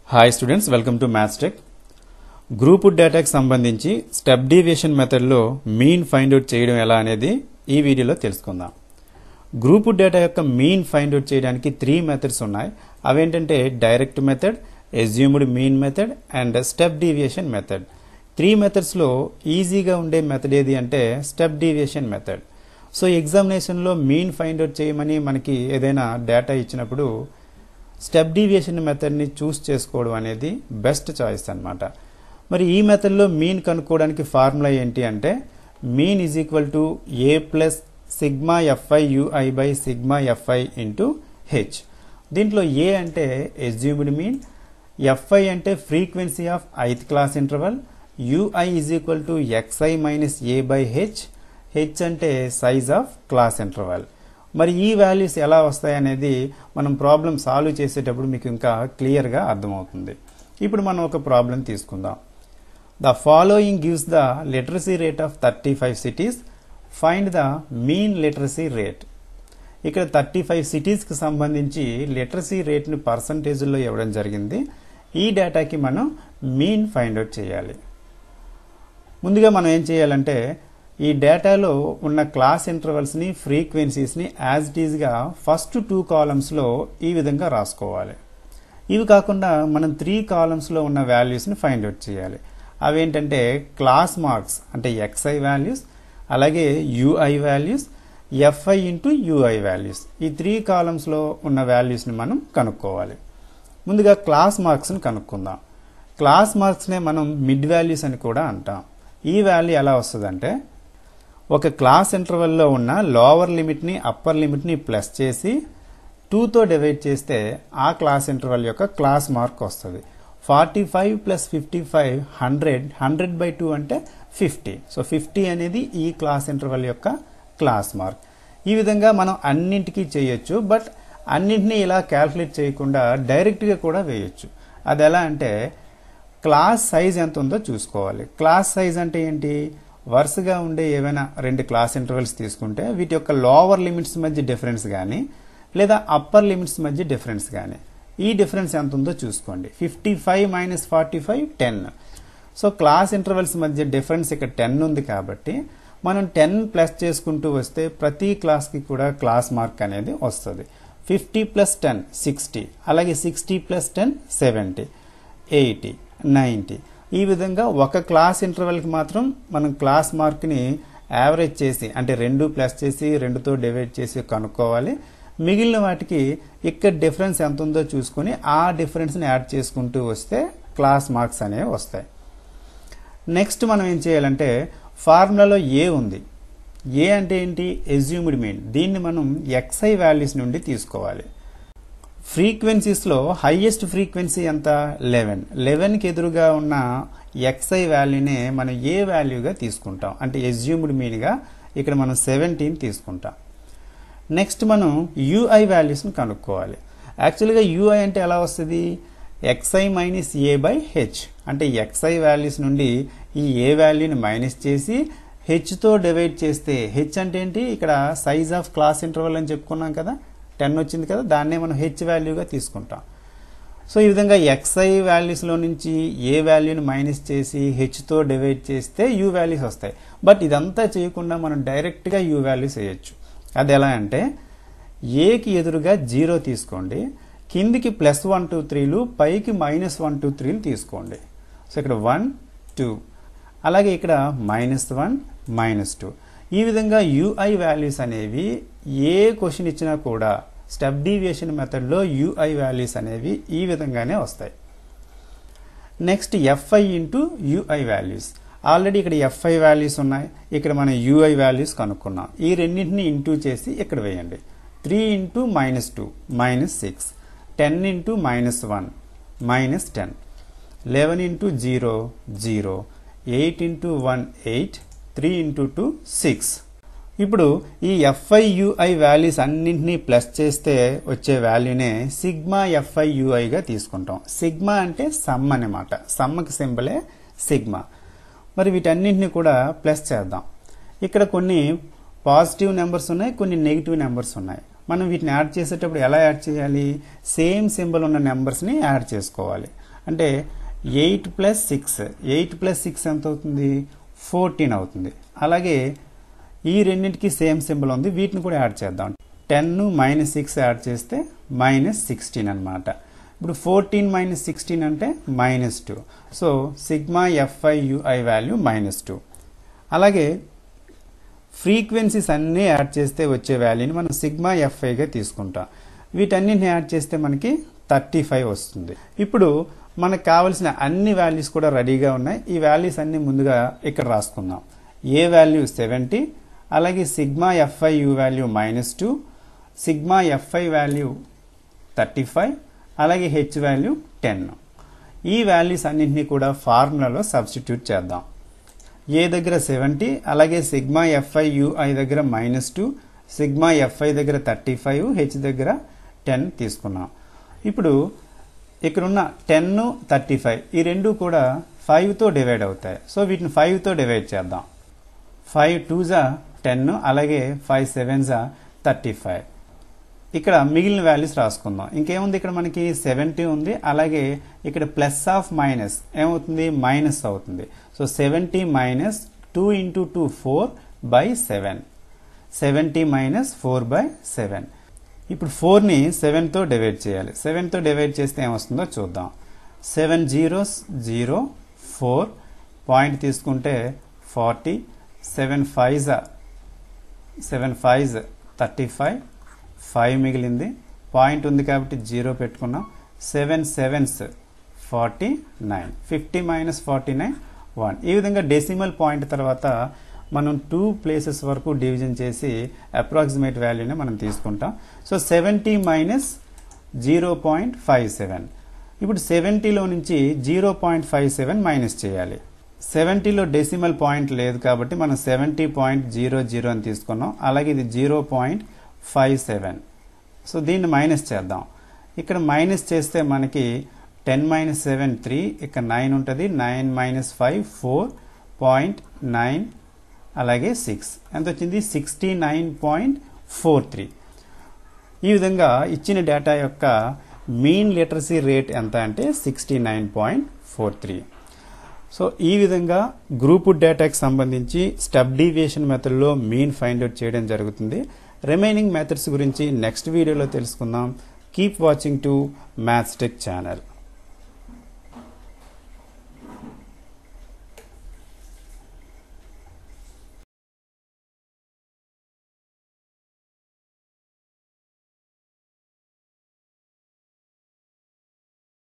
hi students welcome to maths tech group డేటాకి సంబంధించి step deviation మెథడ్లో మీన్ ఫైండ్ అవుట్ చేయడం ఎలా అనేది ఈ వీడియోలో తెలుసుకుందాం గ్రూప్ డేటా యొక్క మీన్ ఫైండ్ అవుట్ చేయడానికి త్రీ మెథడ్స్ ఉన్నాయి అవేంటంటే direct method assumed mean method and step deviation method three మెథడ్స్లో ఈజీగా ఉండే మెథడ్ ఏది అంటే స్టెప్ డీవియేషన్ మెథడ్ సో ఎగ్జామినేషన్లో మీన్ ఫైండ్ అవుట్ చేయమని మనకి ఏదైనా డేటా ఇచ్చినప్పుడు స్టెప్ డీవియేషన్ మెథడ్ని చూస్ చేసుకోవడం అనేది బెస్ట్ చాయిస్ అన్నమాట మరి ఈ మెథడ్లో మీన్ కనుక్కోవడానికి ఫార్ములా ఏంటి అంటే mean is equal to A plus sigma f i u i by sigma f i into h దీంట్లో ఏ అంటే ఎజ్యూమ్డ్ మీన్ ఎఫ్ఐ అంటే frequency of ith class interval u i is equal to x i minus A by h h అంటే size of class interval మరి ఈ values ఎలా వస్తాయి అనేది మనం ప్రాబ్లం సాల్వ్ చేసేటప్పుడు మీకు ఇంకా క్లియర్గా అర్థమవుతుంది ఇప్పుడు మనం ఒక ప్రాబ్లం తీసుకుందాం the following gives the literacy rate of thirty five cities find the mean literacy rate ఇక్కడ థర్టీ ఫైవ్ సిటీస్కి సంబంధించి లిటరసీ రేట్ని పర్సంటేజ్లో ఇవ్వడం జరిగింది ఈ డేటాకి మనం మీన్ ఫైండ్ అవుట్ చేయాలి ముందుగా మనం ఏం చేయాలంటే ఈ డేటాలో ఉన్న క్లాస్ ఇంటర్వల్స్ని ఫ్రీక్వెన్సీస్ని యాజ్ ఇట్ ఈజ్గా ఫస్ట్ టూ కాలమ్స్లో ఈ విధంగా రాసుకోవాలి ఇవి కాకుండా మనం త్రీ కాలమ్స్లో ఉన్న వాల్యూస్ని ఫైండ్ అవుట్ చేయాలి అవేంటంటే క్లాస్ మార్క్స్ అంటే ఎక్స్ఐ వాల్యూస్ అలాగే u i values f i into u i values ఈ త్రీ కాలమ్స్లో ఉన్న వాల్యూస్ని మనం కనుక్కోవాలి ముందుగా క్లాస్ మార్క్స్ని కనుక్కుందాం క్లాస్ మార్క్స్నే మనం మిడ్ వాల్యూస్ అని కూడా అంటాం ఈ వాల్యూ ఎలా వస్తుందంటే ఒక క్లాస్ ఇంటర్వెల్లో ఉన్న లోవర్ లిమిట్ని అప్పర్ లిమిట్ని ప్లస్ చేసి టూతో డివైడ్ చేస్తే ఆ క్లాస్ ఇంటర్వెల్ యొక్క క్లాస్ మార్క్ వస్తుంది forty five plus fifty five hundred hundred by two అంటే ఫిఫ్టీ సో ఫిఫ్టీ అనేది ఈ క్లాస్ ఇంటర్వెల్ యొక్క క్లాస్ మార్క్ ఈ విధంగా మనం అన్నింటికీ చేయొచ్చు బట్ అన్నింటినీ ఇలా క్యాల్కులేట్ చేయకుండా డైరెక్ట్గా కూడా వేయొచ్చు అది ఎలా అంటే క్లాస్ సైజ్ ఎంత ఉందో చూసుకోవాలి క్లాస్ సైజ్ అంటే ఏంటి వరుసగా ఉండే ఏవైనా రెండు క్లాస్ ఇంటర్వెల్స్ తీసుకుంటే వీటి యొక్క లోవర్ లిమిట్స్ మధ్య డిఫరెన్స్ కానీ లేదా అప్పర్ లిమిట్స్ మధ్య డిఫరెన్స్ కానీ ఈ డిఫరెన్స్ ఎంత ఉందో చూసుకోండి fifty five minus forty five ten so class intervals మధ్య డిఫరెన్స్ ఇక్కడ టెన్ ఉంది కాబట్టి మనం టెన్ ప్లస్ చేసుకుంటూ వస్తే ప్రతి క్లాస్కి కూడా క్లాస్ మార్క్ అనేది వస్తుంది ఫిఫ్టీ ప్లస్ టెన్ సిక్స్టీ అలాగే sixty plus ten seventy eighty ninety ఈ విధంగా ఒక క్లాస్ ఇంటర్వెల్కి మాత్రం మనం క్లాస్ మార్క్ని యావరేజ్ చేసి అంటే రెండు ప్లస్ చేసి రెండుతో డివైడ్ చేసి కనుక్కోవాలి మిగిలిన వాటికి ఇక్కడ డిఫరెన్స్ ఎంత ఉందో చూసుకొని ఆ డిఫరెన్స్ని యాడ్ చేసుకుంటూ వస్తే క్లాస్ మార్క్స్ అనేవి వస్తాయి నెక్స్ట్ మనం ఏం చేయాలంటే ఫార్ములాలో ఏ ఉంది ఏ అంటే ఏంటి ఎజ్యూమ్డ్ మీన్ దీన్ని మనం ఎక్స్ఐ వాల్యూస్ నుండి తీసుకోవాలి ఫ్రీక్వెన్సీస్లో హైయెస్ట్ ఫ్రీక్వెన్సీ ఎంత లెవెన్ లెవెన్కి ఎదురుగా ఉన్న ఎక్స్ఐ వాల్యూనే మనం ఏ వాల్యూగా తీసుకుంటాం అంటే ఎజ్యూమ్డ్ మీన్గా ఇక్కడ మనం సెవెంటీన్ తీసుకుంటాం నెక్స్ట్ మనం యూఐ వాల్యూస్ని కనుక్కోవాలి యాక్చువల్గా యూఐ అంటే ఎలా వస్తుంది x i minus A by h అంటే ఎక్స్ఐ వాల్యూస్ నుండి ఈ ఏ వాల్యూని మైనస్ చేసి హెచ్తో డివైడ్ చేస్తే హెచ్ అంటే ఏంటి ఇక్కడ సైజ్ ఆఫ్ క్లాస్ ఇంటర్వల్ అని చెప్పుకున్నాం కదా టెన్ వచ్చింది కదా దాన్నే మనం హెచ్ వాల్యూగా తీసుకుంటాం సో ఈ విధంగా ఎక్స్ఐ వాల్యూస్లో నుంచి ఏ వాల్యూని మైనస్ చేసి హెచ్తో డివైడ్ చేస్తే యూ వాల్యూస్ వస్తాయి బట్ ఇదంతా చేయకుండా మనం డైరెక్ట్గా యూ వాల్యూస్ వేయచ్చు అది ఎలా అంటే ఏకి ఎదురుగా జీరో తీసుకోండి కిందికి ప్లస్ వన్ టూ త్రీలు పైకి మైనస్ వన్ టూ త్రీలు తీసుకోండి సో ఇక్కడ వన్ టూ అలాగే ఇక్కడ మైనస్ వన్ మైనస్ టూ ఈ విధంగా యూఐ వాల్యూస్ అనేవి ఏ క్వశ్చన్ ఇచ్చినా కూడా స్టెప్ డీవియేషన్ మెథడ్లో యూఐ వాల్యూస్ అనేవి ఈ విధంగానే వస్తాయి next f i into u i values already ఇక్కడ ఎఫ్ఐ వాల్యూస్ ఉన్నాయి ఇక్కడ మనం యూఐ వాల్యూస్ కనుక్కున్నాం ఈ రెండింటిని ఇంటూ చేసి ఇక్కడ వేయండి three into minus two minus six ten into minus one minus ten eleven into zero zero eight into one eight three into two six ఇప్పుడు ఈ ఎఫ్ఐ యుఐ వాల్యూస్ అన్నింటినీ ప్లస్ చేస్తే వచ్చే వాల్యూనే సిగ్మా ఎఫ్ఐ యుఐగా తీసుకుంటాం sigma అంటే some అనమాట సమ్మకి సింబలే sigma మరి వీటన్నింటినీ కూడా ప్లస్ చేద్దాం ఇక్కడ కొన్ని పాజిటివ్ నెంబర్స్ ఉన్నాయి కొన్ని నెగిటివ్ నెంబర్స్ ఉన్నాయి మనం వీటిని యాడ్ చేసేటప్పుడు ఎలా యాడ్ చేయాలి సేమ్ సింబల్ ఉన్న నెంబర్స్ని యాడ్ చేసుకోవాలి అంటే eight plus six eight plus six ఎంత అవుతుంది ఫోర్టీన్ అవుతుంది అలాగే ఈ రెండింటికి సేమ్ సింబల్ ఉంది వీటిని కూడా యాడ్ చేద్దాం టెన్ మైనస్ సిక్స్ యాడ్ చేస్తే మైనస్ సిక్స్టీన్ అనమాట ఇప్పుడు ఫోర్టీన్ మైనస్ సిక్స్టీన్ అంటే minus two so sigma f i u i value minus two అలాగే ఫ్రీక్వెన్సీస్ అన్నీ యాడ్ చేస్తే వచ్చే వాల్యూని మనం సిగ్మా ఎఫ్ఐగా తీసుకుంటాం వీటన్నిటిని యాడ్ చేస్తే మనకి థర్టీ ఫైవ్ వస్తుంది ఇప్పుడు మనకు కావలసిన అన్ని వాల్యూస్ కూడా రెడీగా ఉన్నాయి ఈ వాల్యూస్ అన్ని ముందుగా ఇక్కడ రాసుకుందాం ఏ వాల్యూ సెవెంటీ అలాగే sigma f i u value minus two sigma f i value thirty five అలాగే హెచ్ వాల్యూ టెన్ ఈ వాల్యూస్ అన్నింటినీ కూడా ఫార్ములాలో సబ్స్టిట్యూట్ చేద్దాం ఏ దగ్గర సెవెంటీ అలాగే సిగ్మా ఎఫ్ఐ యుఐ దగ్గర మైనస్ టూ సిగ్మా ఎఫ్ఐ దగ్గర థర్టీ ఫైవ్ హెచ్ దగ్గర టెన్ తీసుకున్నాం ఇప్పుడు ఇక్కడున్న టెన్ థర్టీ ఫైవ్ ఈ రెండు కూడా ఫైవ్తో డివైడ్ అవుతాయి సో వీటిని ఫైవ్తో డివైడ్ చేద్దాం ఫైవ్ టూ జా టెన్ అలాగే ఫైవ్ సెవెన్ జా థర్టీ ఫైవ్ ఇక్కడ మిగిలిన వాల్యూస్ రాసుకుందాం ఇంకేముంది ఇక్కడ మనకి సెవెంటీ ఉంది అలాగే ఇక్కడ ప్లస్ ఆఫ్ మైనస్ ఏమవుతుంది మైనస్ అవుతుంది so seventy minus two into two four by seven seventy minus four by seven ఇప్పుడు ఫోర్ని సెవెన్తో డివైడ్ చేయాలి సెవెన్తో డివైడ్ చేస్తే ఏమొస్తుందో చూద్దాం seven zeros zero four point తీసుకుంటే forty seven five seven five thirty five five మిగిలింది పాయింట్ ఉంది కాబట్టి జీరో పెట్టుకున్నాం seven sevens forty nine fifty minus forty nine one ఈ విధంగా డెసిమల్ పాయింట్ తర్వాత మనం టూ ప్లేసెస్ వరకు డివిజన్ చేసి అప్రాక్సిమేట్ వాల్యూని మనం తీసుకుంటాం so seventy minus zero point five seven ఇప్పుడు సెవెంటీలో నుంచి zero point five seven minus చేయాలి సెవెంటీలో డెసిమల్ పాయింట్ లేదు కాబట్టి మనం సెవెంటీ పాయింట్ జీరో జీరో అని తీసుకున్నాం అలాగే ఇది zero point five seven so దీన్ని మైనస్ చేద్దాం ఇక్కడ మైనస్ చేస్తే మనకి టెన్ మైనస్ సెవెన్ త్రీ ఇక్కడ నైన్ ఉంటుంది nine minus five four point nine అలాగే సిక్స్ ఎంత వచ్చింది sixty nine point four three ఈ విధంగా ఇచ్చిన డేటా యొక్క మీన్ లిటరసీ రేట్ ఎంత అంటే sixty nine point four three so ఈ విధంగా గ్రూప్ డేటాకి సంబంధించి స్టెప్ డీవియేషన్ మెథడ్లో మీన్ ఫైండ్ అవుట్ చేయడం జరుగుతుంది రిమైనింగ్ మెథడ్స్ గురించి నెక్స్ట్ వీడియోలో తెలుసుకుందాం keep watching to maths tech channel